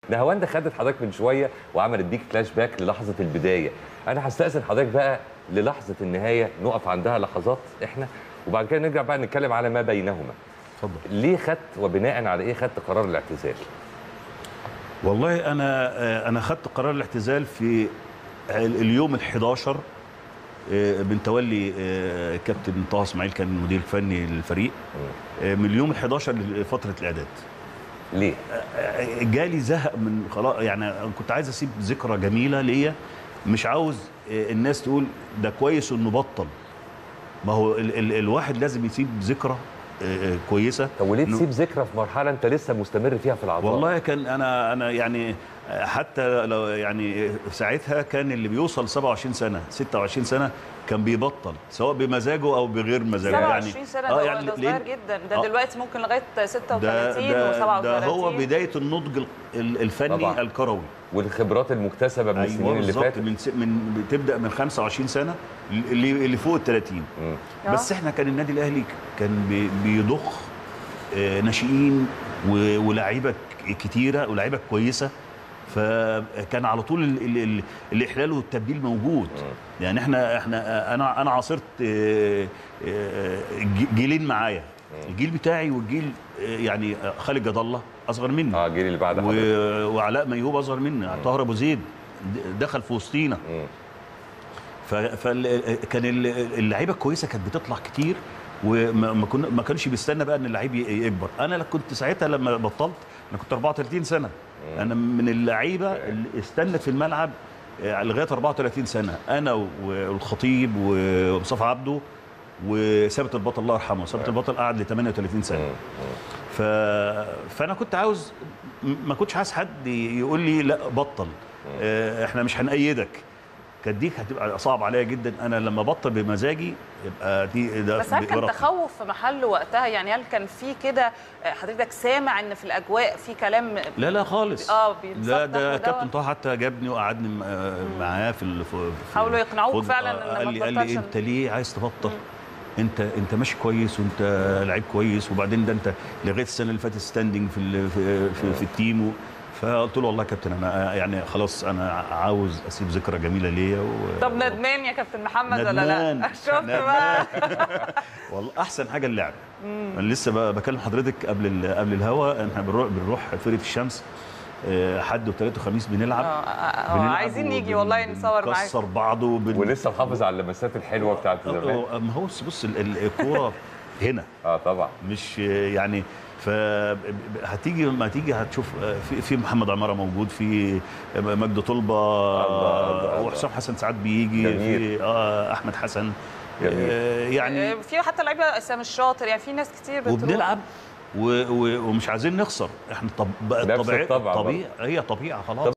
نهاوند خدت حضرتك من شويه وعملت بيك فلاش باك للحظه البدايه انا هستاذن حضرتك بقى للحظه النهايه نقف عندها لحظات احنا وبعد كده نرجع بقى نتكلم على ما بينهما اتفضل ليه خدت وبناء على ايه خدت قرار الاعتزال والله انا آه، انا خدت قرار الاعتزال في ال- اليوم ال11 من تولي آه، كابتن طه اسماعيل كان المدير الفني للفريق آه، من اليوم ال11 لفتره الاعداد ليه آه، جالي زهق من خلاص يعني أنا كنت عايز اسيب ذكرى جميله ليا مش عاوز آه، الناس تقول ده كويس انه بطل ما هو ال ال الواحد لازم يسيب ذكرى آه، آه، كويسه طب وليه إنه- تسيب ذكرى في مرحله انت لسه مستمر فيها في العطاء والله كان انا انا يعني حتى لو يعني ساعتها كان اللي بيوصل 27 سنه 26 سنه كان بيبطل سواء بمزاجه او بغير مزاجه 27 سنه ده, يعني ده صغير جدا ده آه. دلوقتي ممكن لغايه ده 36 ده, و37 ده هو بدايه النضج ال- ال- الفني طبعاً. الكروي والخبرات المكتسبه من السنين اللي بالظبط فاتت من س- من بتبدا من 25 سنه اللي اللي فوق ال 30 مم. آه. بس احنا كان النادي الاهلي كان بي- بيضخ آه، ناشئين و- ولاعيبه ك- كتيره ولاعيبه كويسه فكان على طول ال ال ال الاحلال والتبديل موجود يعني احنا احنا انا انا عاصرت آه، آه، ج- جيلين معايا الجيل بتاعي والجيل آه، يعني آه، خالد جد الله اصغر مني اه الجيل اللي بعد حضرتك و- وعلاء ميهوب اصغر مني طاهر ابو زيد د- دخل في وسطينا مم. فكان اللعيبه الكويسه كانت بتطلع كتير وما ما كنا ما كانش بيستنى بقى ان اللعيب ي- يكبر انا لا كنت ساعتها لما بطلت انا كنت 34 سنه انا من اللعيبه اللي استنت في الملعب آه، لغايه 34 سنه انا و- والخطيب ومصطفى عبده وثابت البطل الله يرحمه ثابت البطل قعد ل 38 سنه ف... فانا كنت عاوز م- ما كنتش عايز حد يقول لي لا بطل آه، احنا مش هنأيدك كانت دي هتبقى صعب عليا جدا انا لما بطل بمزاجي يبقى دي ده بس هل كان ورقة. تخوف في محله وقتها يعني هل كان في كده آه، حضرتك سامع ان في الاجواء في كلام لا لا خالص اه بيتصدق لا ده وده كابتن طه حتى جابني وقعدني م- آه، معاه في ال- في- في- حاولوا يقنعوك خد- فعلاً آه، إن قال ما لي قال تبطلش لي ال- انت ليه عايز تبطل انت انت ماشي كويس وانت لعيب كويس وبعدين ده انت لغايه السنه اللي فاتت ستاندنج في ال- في, في, في التيم و- فقلت له والله يا كابتن انا يعني خلاص انا عاوز اسيب ذكرى جميله ليا و... طب ندمان يا كابتن محمد ولا ندمان. لا شفت بقى والله احسن حاجه اللعب انا لسه ب- بكلم حضرتك قبل ال- قبل الهوا احنا بنروح بنروح فرقه الشمس آه، حد وثلاث وخميس بنلعب آه، آه، آه، بنلعب عايزين نيجي وبن- والله نصور معاك بنكسر بعض وبن... ولسه محافظ على اللمسات الحلوه بتاعت زمان آه، ما هو بص بص ال- ال- الكوره هنا اه طبعا مش آه، يعني ف هتيجي ما تيجي هتشوف آه، في في محمد عماره موجود في مجدي طلبه الله، الله، الله. وحسام حسن ساعات بيجي جميل. في آه، احمد حسن جميل. آه، يعني آه، في حتى لعيبه اسام الشاطر يعني في ناس كتير بتروح وبنلعب و... و... ومش عايزين نخسر احنا طب بقت نفس طبيعي الطبع برضه. طبيعي هي طبيعه خلاص